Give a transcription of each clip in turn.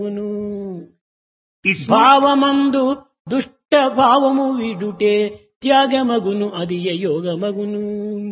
It's not, భావమందు దుష్ట భావము విడుటే త్యాగమగును అది యోగమగును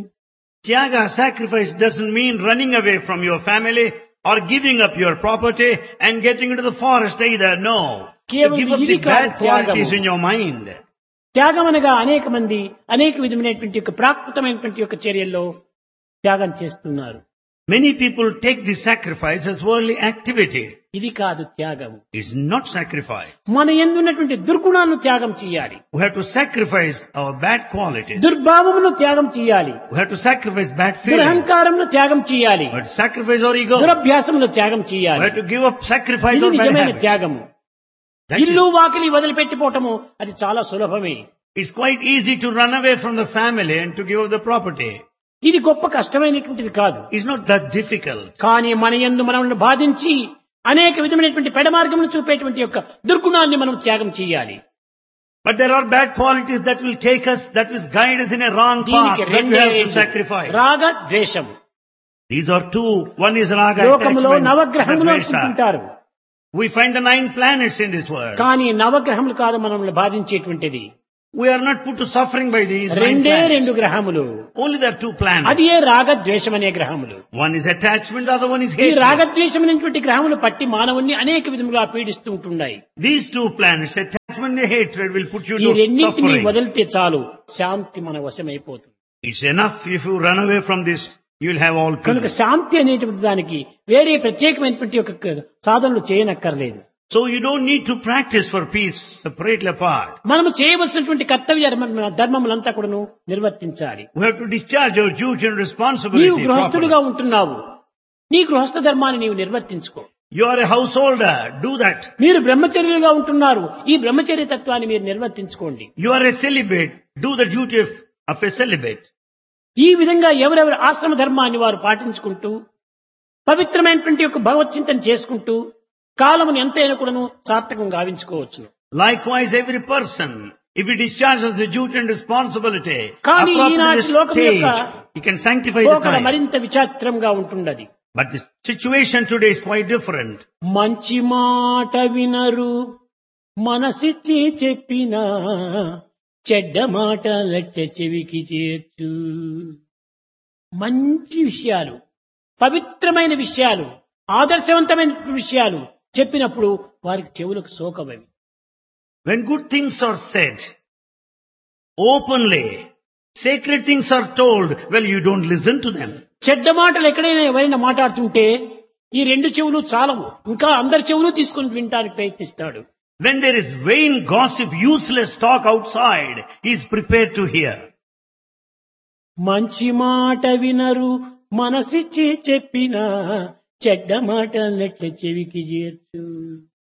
Tyaga, sacrifice doesn't mean running away from your family or giving up your property and getting into the forest either. No. You కేవలం give up ఇది the కాదు bad qualities త్యాగము. in your mind. త్యాగం అనగా అనేక మంది అనేక విధమైనటువంటి యొక్క ప్రాకృతమైనటువంటి యొక్క చర్యల్లో త్యాగం చేస్తున్నారు Many people take this sacrifice as worldly activity. ఇది కాదు త్యాగము It's not sacrifice. మన ఎందున్నటువంటి దుర్గుణాలను త్యాగం చేయాలి We have to sacrifice our bad qualities. దుర్భావమును త్యాగం చేయాలి We have to sacrifice bad feelings. దురహంకారమును త్యాగం చేయాలి We have to sacrifice our ego. We దురభ్యాసమును త్యాగం చేయాలి have to give up, sacrifice ఇది our bad నిజమైన habits. త్యాగము That is- ఇల్లు వాకిలి వదిలిపెట్టిపోవటము అది చాలా సులభమే It's quite easy to run away from the family and to give up the property. ఇది గొప్ప కష్టమైనటువంటిది కాదు It's not that difficult. కానీ మన యందు మనల్ని బాధించి అనేక విధమైనటువంటి పెడమార్గమును చూపేటువంటి యొక్క దుర్గుణాన్ని మనం త్యాగం చేయాలి But there are bad qualities that will take us, that will guide us in a wrong path. దీనికి That we రెండే have to రెండు. sacrifice. రాగ ద్వేషం These are two. One is raga లోకములో attachment, నవగ్రహములు the dvesha. అనుకుంటుంటారు We find the nine planets in this world. కానీ నవగ్రహములు కాదు మనల్ని బాధించేటువంటిది We are not put to suffering by these nine రెండే planets. రెండు గ్రహములు Only there are two planets. అది ఏ రాగద్వేషం అనే గ్రహములు One is attachment, the other one is ఈ hatred. రాగద్వేషం అనేటువంటి గ్రహములు పట్టి మానవుణ్ణి అనేక విధములుగా పీడిస్తూ ఉంటున్నాయి These two planets, attachment and hatred, will put you ఈ to రెండింటిని suffering. వదిలితే చాలు శాంతి మన వశమైపోతుంది It's enough if you run away from this, you'll have all కనుక peace. శాంతి అనేటువంటి దానికి వేరే ప్రత్యేకమైనటువంటి ఒక సాధనలు చేయనక్కర్లేదు So you don't need to practice for peace separately apart. మనము చేయవలసినటువంటి కర్తవ్య ధర్మ- ధర్మములంతా కూడాను నిర్వర్తించాలి We have to discharge our duty and నీవు responsibility గృహస్థుడిగా properly. ఉంటున్నావు నీ గృహస్థ ధర్మాన్ని నీవు నిర్వర్తించుకో You are a householder, do that. మీరు బ్రహ్మచర్యులుగా ఉంటున్నారు ఈ బ్రహ్మచర్య తత్వాన్ని మీరు నిర్వర్తించుకోండి You are a celibate, do the duty of, of a celibate. ఈ విధంగా ఎవరెవరు ఆశ్రమ ధర్మాన్ని వారు పాటించుకుంటూ పవిత్రమైనటువంటి యొక్క భగవచ్చింతన చేసుకుంటూ కాలమును ఎంతైనా కూడాను సార్థకంగా గావించుకోవచ్చు Likewise, every person, if he discharges the duty and responsibility, కానీ appropriate ఈనాటి to the లోకం stage, యొక్క he can sanctify the పోకడ time. మరింత విచాత్రంగా ఉంటున్నది But the situation today is quite different. మంచి మాట వినరు మనసిచ్చి చెప్పిన చెడ్డ మాట లెట్టె చెవికి చేర్చు మంచి విషయాలు పవిత్రమైన విషయాలు ఆదర్శవంతమైన విషయాలు చెప్పినప్పుడు వారికి చెవులకు సోకవవి When good things are said, openly, sacred things are told, well, you don't listen to them. చెడ్డ మాటలు ఎక్కడైనా ఎవరైనా మాట్లాడుతుంటే ఈ రెండు చెవులు చాలవు ఇంకా అందరి చెవులు తీసుకుని వినటానికి ప్రయత్నిస్తాడు When there is vain gossip, useless talk outside, he is prepared to hear. మంచి మాట వినరు మనసిచ్చి చెప్పిన చెడ్డ మాట నెట్ల చెవికి చేర్చు